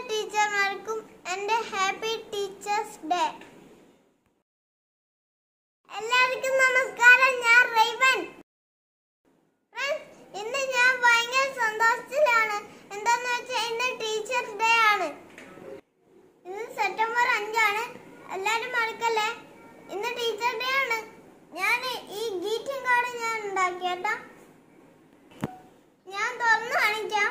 ടീച്ചർമാർക്കും എൻ്റെ happy teachers day എല്ലാവർക്കും നമസ്കാരം ഞാൻ റൈവൻ Friends, ഇന്ന് ഞാൻ ഭയങ്കര സന്തോഷത്തിലാണ് എന്താന്ന് വെച്ചാൽ ഇന്ന് ടീച്ചേഴ്സ് ഡേ ആണ് ഇന്ന് സെപ്റ്റംബർ അഞ്ചാണ് എല്ലാരും മറക്കല്ലേ ഇന്ന് ടീച്ചർ ഡേ ആണ് ഞാൻ ഈ ഗ്രീറ്റിംഗ് കാർഡ് ഞാൻ ഉണ്ടാക്കി കേട്ടോ ഞാൻ തുറന്നു കാണിക്കാം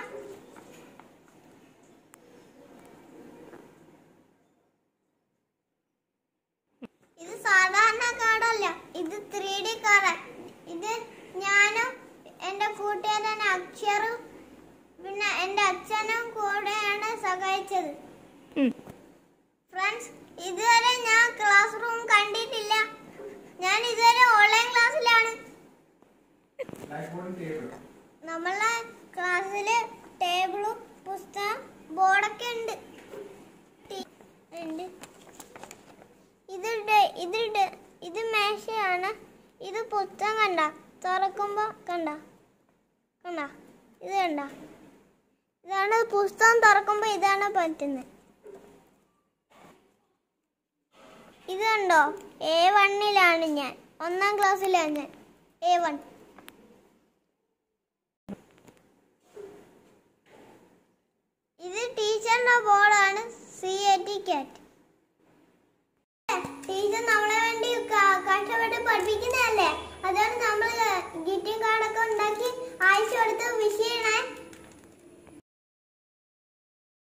ഇത് സാധാരണ കാർഡല്ല ഇത് ത്രീ ഡി കാർഡ് ഇത് ഞാനും എൻ്റെ കൂട്ടുകാരൻ അക്ഷറും പിന്നെ എൻ്റെ അച്ഛനും കൂടെയാണ് സഹായിച്ചത് ഫ്രണ്ട്സ് ഇതുവരെ ഞാൻ ക്ലാസ് റൂം കണ്ടിട്ടില്ല ഞാൻ ഇതുവരെ ഓൺലൈൻ ക്ലാസ്സിലാണ് നമ്മളെ ക്ലാസ്സില് ടേബിളും പുസ്തകം ബോർഡൊക്കെ ഉണ്ട് ടി- ഉണ്ട് ഇതിട്ട് ഇതിട്ട് ഇത് മേശയാണ് ഇത് പുസ്തകം കണ്ട തുറക്കുമ്പോ കണ്ട കണ്ട ഇത് കണ്ട ഇതാണ് പുസ്തകം തുറക്കുമ്പോ ഇതാണ് പറ്റുന്നത് ഇത് കണ്ടോ എ വണ്ണിലാണ് ഞാൻ ഒന്നാം ക്ലാസ്സിലാണ് ഞാൻ എ വൺ ഇത് ടീച്ചറിന്റെ ബോർഡാണ് C A T cat teacher നമ്മളെ വേണ്ടി ക- കഷ്ടപ്പെട്ട് പഠിപ്പിക്കുന്നതല്ലേ അതുകൊണ്ട് നമ്മൾ ഗ്രീറ്റിംഗ് കാർഡൊക്കെ ഉണ്ടാക്കി അയച്ചു കൊടുത്ത് വിഷ് ചെയ്യണേ